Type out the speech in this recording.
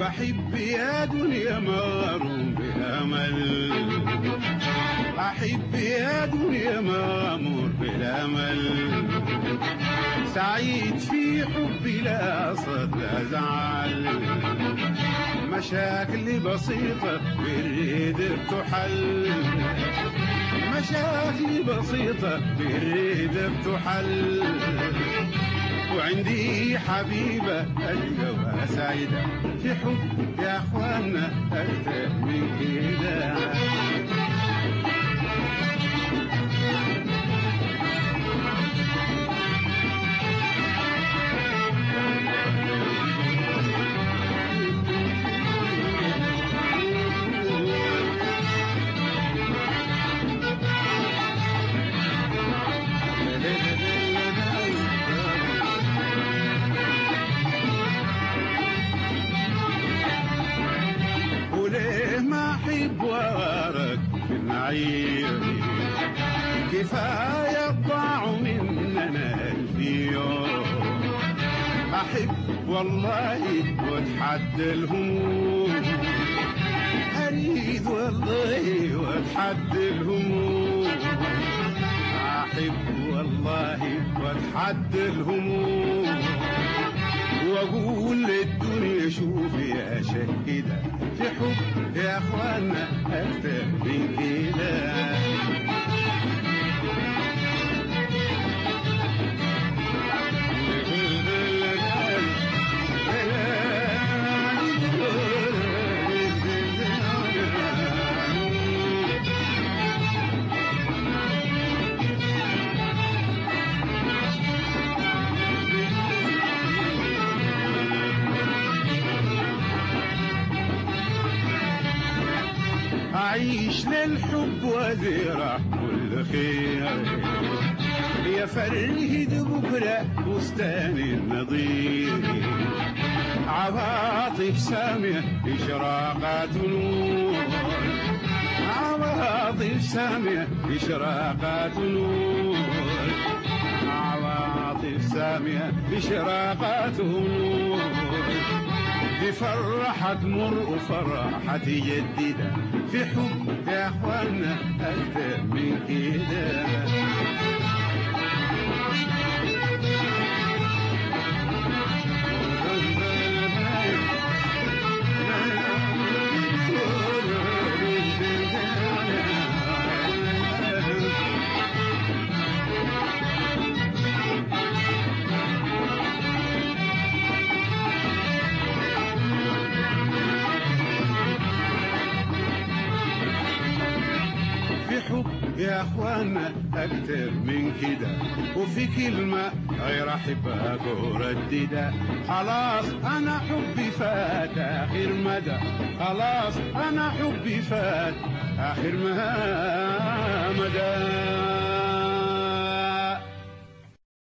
بحب يا دنيا مغروم بأمل أحب يا دنيا مامور بالأمل سعيد في حبي لا صد لا زعل مشاكلي بسيطة بالريد بتحل مشاكلي بسيطة بالريد بتحل وعندي حبيبة ألقى سعيدة في حب يا أخوانا أكتر من كده وليه ما احب وارك في النعيم كفايه ضاعوا مننا الف يوم احب والله واتحدى الهموم اريد والله واتحدى الهموم احب والله واتحدى الهموم واقول للدنيا شوفي يا شهيدة في حب يا اخوانا اكتر من كده أعيش للحب وأزرع كل خير يا فرهد بكرة بستان النظير عواطف سامية إشراقات نور عواطف سامية إشراقات نور عواطف سامية إشراقات نور بفرحة تمر وفرحة جديدة في حب يا اخوانا اكثر من كده في حب يا اخوانا اكتر من كده وفي كلمة غير احبها ورددها خلاص انا حبي فات اخر مدى خلاص انا حبي فات اخر مدى